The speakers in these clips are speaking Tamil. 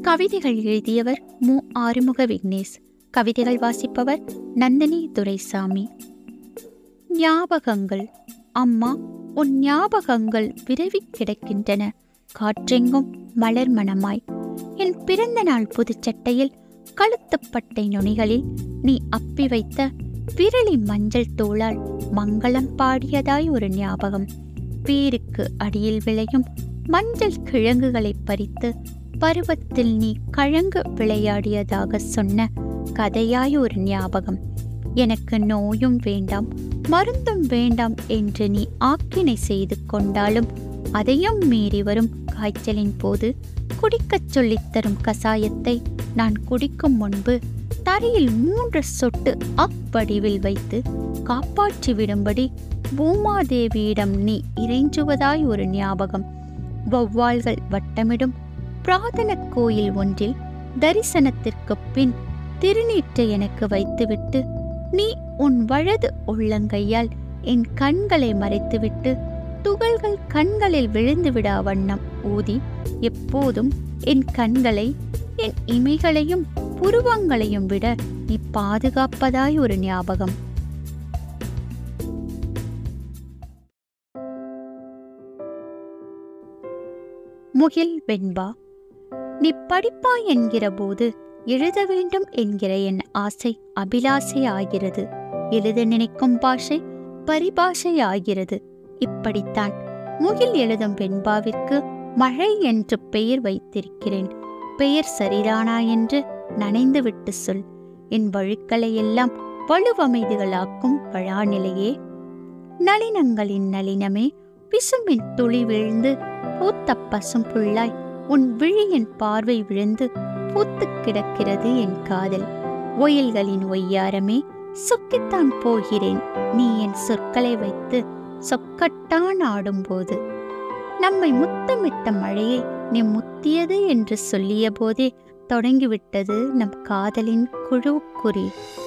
கவிதைகள் எழுதியவர் மு ஆறுமுக விக்னேஷ் கவிதைகள் வாசிப்பவர் நந்தினி துரைசாமி ஞாபகங்கள் அம்மா உன் ஞாபகங்கள் விரவி கிடக்கின்றன காற்றெங்கும் மலர் மணமாய் என் பிறந்த நாள் புதுச்சட்டையில் கழுத்துப்பட்டை நுனிகளில் நீ அப்பி வைத்த விரலி மஞ்சள் தோளால் மங்களம் பாடியதாய் ஒரு ஞாபகம் வேருக்கு அடியில் விளையும் மஞ்சள் கிழங்குகளை பறித்து பருவத்தில் நீ கழங்கு விளையாடியதாக சொன்ன கதையாய் ஒரு ஞாபகம் எனக்கு நோயும் வேண்டாம் மருந்தும் வேண்டாம் என்று நீ ஆக்கினை செய்து கொண்டாலும் அதையும் மீறி வரும் காய்ச்சலின் போது குடிக்கச் சொல்லித் தரும் கசாயத்தை நான் குடிக்கும் முன்பு தரையில் மூன்று சொட்டு அவ்வடிவில் வைத்து காப்பாற்றி விடும்படி பூமாதேவியிடம் நீ இறைஞ்சுவதாய் ஒரு ஞாபகம் வௌவால்கள் வட்டமிடும் பிரார்த்தன கோயில் ஒன்றில் தரிசனத்திற்கு பின் திருநீற்றை எனக்கு வைத்துவிட்டு நீ உன் வலது உள்ளங்கையால் என் கண்களை மறைத்துவிட்டு துகள்கள் கண்களில் விழுந்துவிடா வண்ணம் ஊதி எப்போதும் என் கண்களை என் இமைகளையும் புருவங்களையும் விட நீ பாதுகாப்பதாய் ஒரு ஞாபகம் முகில் வெண்பா நீ படிப்பாய் என்கிற போது எழுத வேண்டும் என்கிற என் ஆசை அபிலாசை ஆகிறது எழுத நினைக்கும் பாஷை பரிபாஷை ஆகிறது இப்படித்தான் முகில் எழுதும் வெண்பாவிற்கு மழை என்று பெயர் வைத்திருக்கிறேன் பெயர் சரிதானா என்று நனைந்துவிட்டு சொல் என் வழுக்களை எல்லாம் வலுவமைதிகளாக்கும் வழாநிலையே நளினங்களின் நளினமே பிசும்பின் துளி விழுந்து பூத்த பசும் புள்ளாய் உன் விழியின் பார்வை விழுந்து பூத்து கிடக்கிறது என் காதல் ஒயில்களின் ஒய்யாரமே சொக்கித்தான் போகிறேன் நீ என் சொற்களை வைத்து சொக்கட்டான் ஆடும்போது நம்மை முத்தமிட்ட மழையை நீ முத்தியது என்று சொல்லிய போதே தொடங்கிவிட்டது நம் காதலின் குழுக்குறி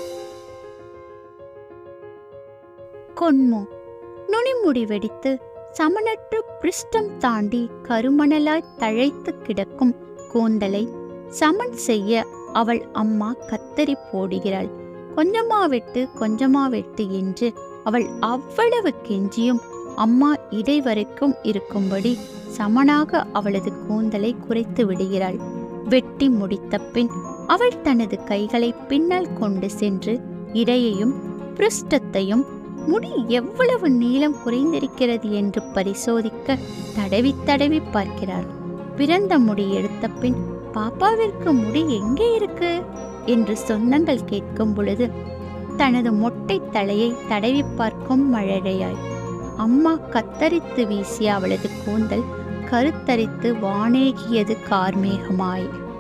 கொன்மோ நுனிமுடி வெடித்து சமனற்று பிருஷ்டம் தாண்டி கருமணலாய் தழைத்து கிடக்கும் கூந்தலை சமன் செய்ய அவள் அம்மா கத்தரி போடுகிறாள் கொஞ்சமா வெட்டு கொஞ்சமா வெட்டு என்று அவள் அவ்வளவு கெஞ்சியும் அம்மா இடைவரைக்கும் இருக்கும்படி சமனாக அவளது கூந்தலை குறைத்து விடுகிறாள் வெட்டி முடித்த பின் அவள் தனது கைகளை பின்னால் கொண்டு சென்று இடையையும் பிருஷ்டத்தையும் முடி எவ்வளவு நீளம் குறைந்திருக்கிறது என்று பரிசோதிக்க தடவி தடவி பார்க்கிறாள் பிறந்த முடி எடுத்த பின் பாப்பாவிற்கு முடி எங்கே இருக்கு என்று சொந்தங்கள் கேட்கும் பொழுது தனது மொட்டை தலையை தடவி பார்க்கும் மழலையாய் அம்மா கத்தரித்து வீசிய அவளது கூந்தல் கருத்தரித்து வானேகியது கார்மேகமாய்